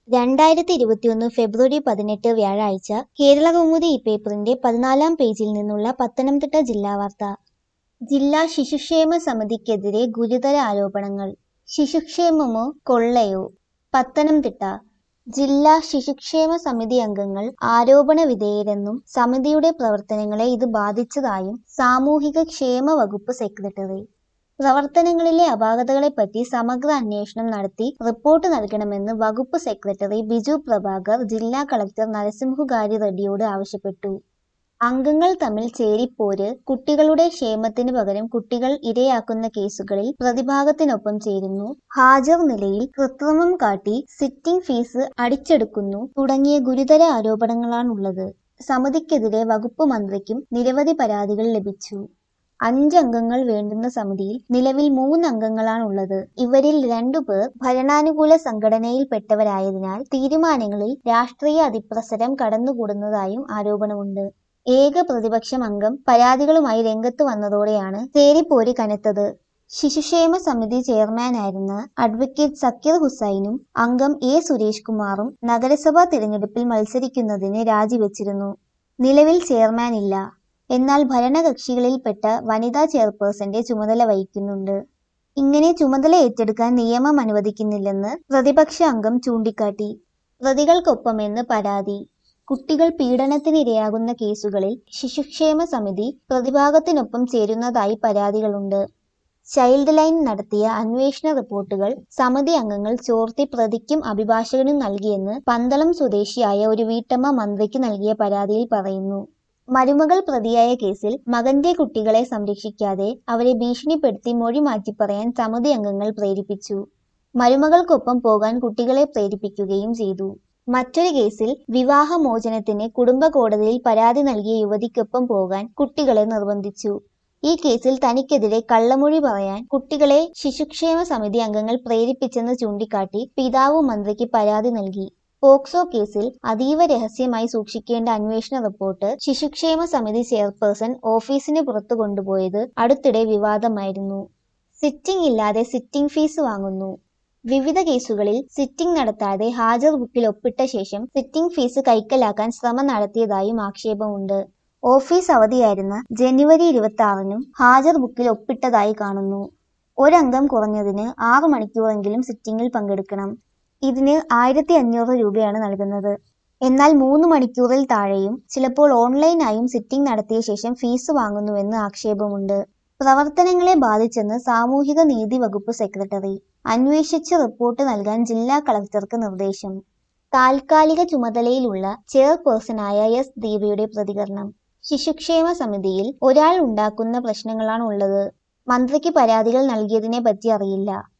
രണ്ടായിരത്തി ഇരുപത്തിയൊന്ന് ഫെബ്രുവരി പതിനെട്ട് വ്യാഴാഴ്ച കേരള കൗമുദി ഈ പേപ്പറിന്റെ പതിനാലാം പേജിൽ നിന്നുള്ള പത്തനംതിട്ട ജില്ലാ വാർത്ത ജില്ലാ ശിശുക്ഷേമ സമിതിക്കെതിരെ ഗുരുതര ആരോപണങ്ങൾ ശിശുക്ഷേമമോ കൊള്ളയോ പത്തനംതിട്ട ജില്ലാ ശിശുക്ഷേമ സമിതി അംഗങ്ങൾ ആരോപണ വിധേയരെന്നും സമിതിയുടെ പ്രവർത്തനങ്ങളെ ഇത് ബാധിച്ചതായും സാമൂഹിക ക്ഷേമ വകുപ്പ് സെക്രട്ടറി പ്രവർത്തനങ്ങളിലെ അപാകതകളെപ്പറ്റി സമഗ്ര അന്വേഷണം നടത്തി റിപ്പോർട്ട് നൽകണമെന്ന് വകുപ്പ് സെക്രട്ടറി ബിജു പ്രഭാകർ ജില്ലാ കളക്ടർ നരസിംഹുകാരി റെഡ്ഡിയോട് ആവശ്യപ്പെട്ടു അംഗങ്ങൾ തമ്മിൽ ചേരിപ്പോര് കുട്ടികളുടെ ക്ഷേമത്തിന് പകരം കുട്ടികൾ ഇരയാക്കുന്ന കേസുകളിൽ പ്രതിഭാഗത്തിനൊപ്പം ചേരുന്നു ഹാജർ നിലയിൽ കൃത്രിമം കാട്ടി സിറ്റിംഗ് ഫീസ് അടിച്ചെടുക്കുന്നു തുടങ്ങിയ ഗുരുതര ആരോപണങ്ങളാണുള്ളത് സമിതിക്കെതിരെ വകുപ്പ് മന്ത്രിക്കും നിരവധി പരാതികൾ ലഭിച്ചു അഞ്ചംഗങ്ങൾ വേണ്ടുന്ന സമിതിയിൽ നിലവിൽ മൂന്ന് അംഗങ്ങളാണുള്ളത് ഇവരിൽ രണ്ടുപേർ ഭരണാനുകൂല സംഘടനയിൽപ്പെട്ടവരായതിനാൽ തീരുമാനങ്ങളിൽ രാഷ്ട്രീയ അതിപ്രസരം കടന്നുകൂടുന്നതായും ആരോപണമുണ്ട് ഏക പ്രതിപക്ഷം അംഗം പരാതികളുമായി രംഗത്ത് വന്നതോടെയാണ് ചേരിപ്പോര് കനത്തത് ശിശുക്ഷേമ സമിതി ചെയർമാനായിരുന്ന അഡ്വക്കേറ്റ് സക്കീർ ഹുസൈനും അംഗം എ സുരേഷ് കുമാറും നഗരസഭാ തിരഞ്ഞെടുപ്പിൽ മത്സരിക്കുന്നതിന് രാജിവെച്ചിരുന്നു നിലവിൽ ചെയർമാൻ ഇല്ല എന്നാൽ ഭരണകക്ഷികളിൽപ്പെട്ട വനിതാ ചെയർപേഴ്സന്റെ ചുമതല വഹിക്കുന്നുണ്ട് ഇങ്ങനെ ചുമതല ഏറ്റെടുക്കാൻ നിയമം അനുവദിക്കുന്നില്ലെന്ന് പ്രതിപക്ഷ അംഗം ചൂണ്ടിക്കാട്ടി പ്രതികൾക്കൊപ്പമെന്ന് പരാതി കുട്ടികൾ പീഡനത്തിനിരയാകുന്ന കേസുകളിൽ ശിശുക്ഷേമ സമിതി പ്രതിഭാഗത്തിനൊപ്പം ചേരുന്നതായി പരാതികളുണ്ട് ചൈൽഡ് ലൈൻ നടത്തിയ അന്വേഷണ റിപ്പോർട്ടുകൾ സമിതി അംഗങ്ങൾ ചോർത്തി പ്രതിക്കും അഭിഭാഷകനും നൽകിയെന്ന് പന്തളം സ്വദേശിയായ ഒരു വീട്ടമ്മ മന്ത്രിക്ക് നൽകിയ പരാതിയിൽ പറയുന്നു മരുമകൾ പ്രതിയായ കേസിൽ മകന്റെ കുട്ടികളെ സംരക്ഷിക്കാതെ അവരെ ഭീഷണിപ്പെടുത്തി മൊഴി മാറ്റി പറയാൻ സമിതി അംഗങ്ങൾ പ്രേരിപ്പിച്ചു മരുമകൾക്കൊപ്പം പോകാൻ കുട്ടികളെ പ്രേരിപ്പിക്കുകയും ചെയ്തു മറ്റൊരു കേസിൽ വിവാഹമോചനത്തിന് കുടുംബ കോടതിയിൽ പരാതി നൽകിയ യുവതിക്കൊപ്പം പോകാൻ കുട്ടികളെ നിർബന്ധിച്ചു ഈ കേസിൽ തനിക്കെതിരെ കള്ളമൊഴി പറയാൻ കുട്ടികളെ ശിശുക്ഷേമ സമിതി അംഗങ്ങൾ പ്രേരിപ്പിച്ചെന്ന് ചൂണ്ടിക്കാട്ടി പിതാവ് മന്ത്രിക്ക് പരാതി നൽകി പോക്സോ കേസിൽ അതീവ രഹസ്യമായി സൂക്ഷിക്കേണ്ട അന്വേഷണ റിപ്പോർട്ട് ശിശുക്ഷേമ സമിതി ചെയർപേഴ്സൺ ഓഫീസിന് പുറത്തു കൊണ്ടുപോയത് അടുത്തിടെ വിവാദമായിരുന്നു സിറ്റിംഗ് ഇല്ലാതെ സിറ്റിംഗ് ഫീസ് വാങ്ങുന്നു വിവിധ കേസുകളിൽ സിറ്റിംഗ് നടത്താതെ ഹാജർ ബുക്കിൽ ഒപ്പിട്ട ശേഷം സിറ്റിംഗ് ഫീസ് കൈക്കലാക്കാൻ ശ്രമം നടത്തിയതായും ആക്ഷേപമുണ്ട് ഓഫീസ് അവധിയായിരുന്ന ജനുവരി ഇരുപത്തി ആറിനും ഹാജർ ബുക്കിൽ ഒപ്പിട്ടതായി കാണുന്നു ഒരംഗം കുറഞ്ഞതിന് ആറു മണിക്കൂറെങ്കിലും സിറ്റിംഗിൽ പങ്കെടുക്കണം ഇതിന് ആയിരത്തി അഞ്ഞൂറ് രൂപയാണ് നൽകുന്നത് എന്നാൽ മൂന്ന് മണിക്കൂറിൽ താഴെയും ചിലപ്പോൾ ഓൺലൈനായും സിറ്റിംഗ് നടത്തിയ ശേഷം ഫീസ് വാങ്ങുന്നുവെന്ന് ആക്ഷേപമുണ്ട് പ്രവർത്തനങ്ങളെ ബാധിച്ചെന്ന് സാമൂഹിക നീതി വകുപ്പ് സെക്രട്ടറി അന്വേഷിച്ച് റിപ്പോർട്ട് നൽകാൻ ജില്ലാ കളക്ടർക്ക് നിർദ്ദേശം താൽക്കാലിക ചുമതലയിലുള്ള ചെയർപേഴ്സണായ എസ് ദീപയുടെ പ്രതികരണം ശിശുക്ഷേമ സമിതിയിൽ ഒരാൾ ഉണ്ടാക്കുന്ന പ്രശ്നങ്ങളാണ് ഉള്ളത് മന്ത്രിക്ക് പരാതികൾ നൽകിയതിനെ പറ്റി അറിയില്ല